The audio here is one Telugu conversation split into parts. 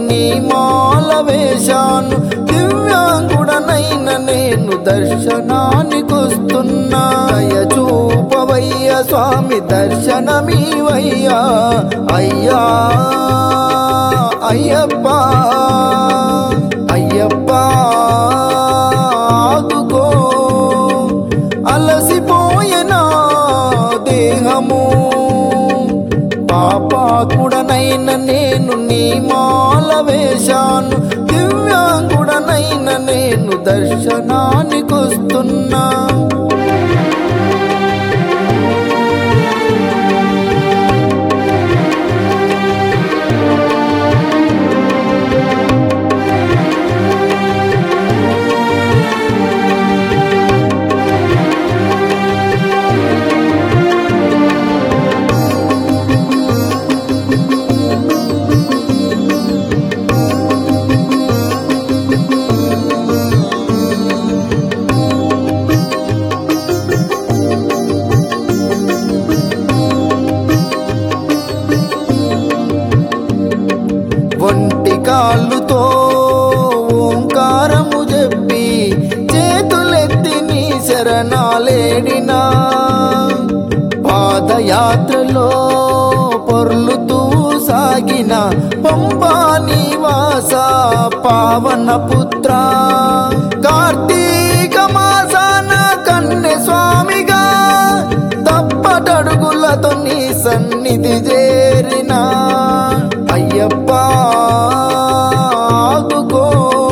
నీ మాల వేశాను దివ్యాంగుడనైన నేను దర్శనానికొస్తున్నా దయ చూపవయ్య స్వామి దర్శనమీవయ్యా అయ్యా అయ్యప్ప అయ్యప్ప ఆదుకో అలసిపోయెనా దేహము పాపాకుడనైన నేను నీ మాల వేశాను దివ్యాంగుడనైన నేను దర్శనానికొస్తున్నా ఒంటి కాళ్ళుతో ఓంకారము చెప్పి చేతులెత్తి నీ శరణాలేడినా పాదయాత్రలో పొర్లుతూ సాగిన పంపా నివాస పావన పుత్ర కార్తీక మాసాన కన్నె స్వామిగా తప్పటడుగులతో నీ సన్నిధి చేరిన అయ్యప్ప ఆదుకో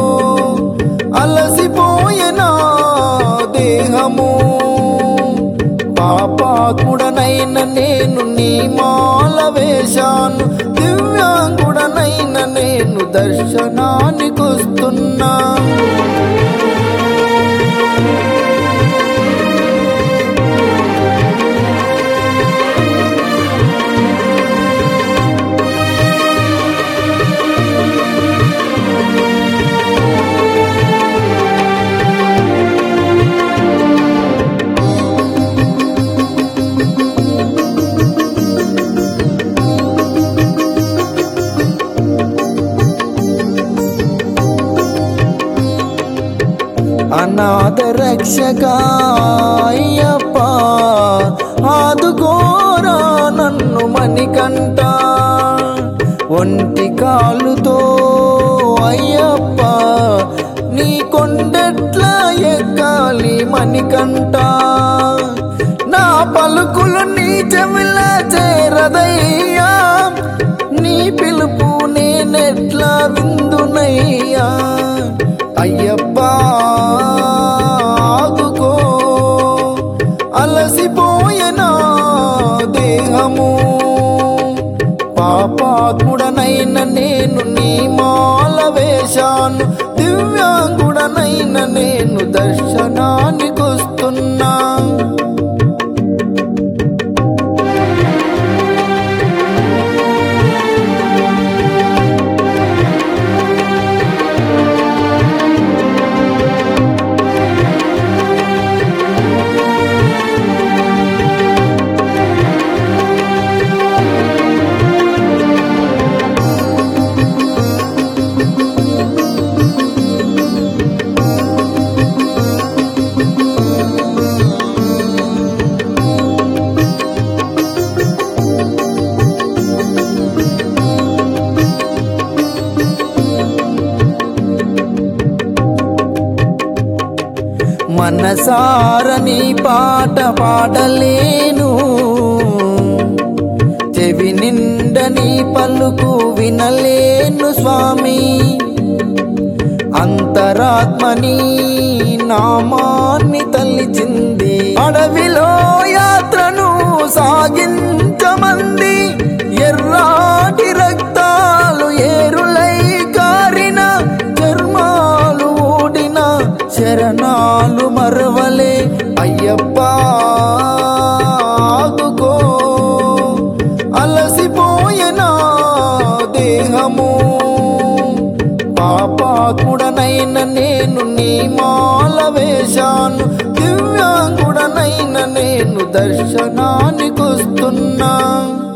అలసిపోయెనా దేహము పాపాకుడనైన నేను నీ మాల వేశాను దివ్యాంగుడనైన నేను దర్శనానికొస్తున్నా అనాథ రక్షగా అయ్యప్ప ఆదుకోరా నన్ను మణికంట ఒంటి కాలుతో అయ్యప్ప నీ కొండెట్ల ఎక్కాలి మణికంట నా పలుకులు నీ చెవిల చేరదయ్యా నీ పిలుపు నేనెట్లా విందునయ్యా అయ్యప్ప ఆదుకో అలసిపోయెనా దేహము పాపాకుడనైన నేను నీ మాల వేశాను దివ్యాంగుడనైన నేను దర్శనానికొస్తున్నా మనసార నీ పాట పాడలేను చెవి నిండ నీ పలుకు వినలేను స్వామి అంతరాత్మని నామాన్ని తలిచింది అడవిలో యాత్రను సాగించమంది ఎర్రాటి రక్తాలు ఏరులై కారిన చర్మాలు ఊడిన శరణాలు మరవలే అయ్యప్ప ఆదుకో అలసిపోయెనా దేహము పాపాకుడనైన నేను నీ మాల వేశాను దివ్యాంగుడనైన నేను దర్శనానికొస్తున్నా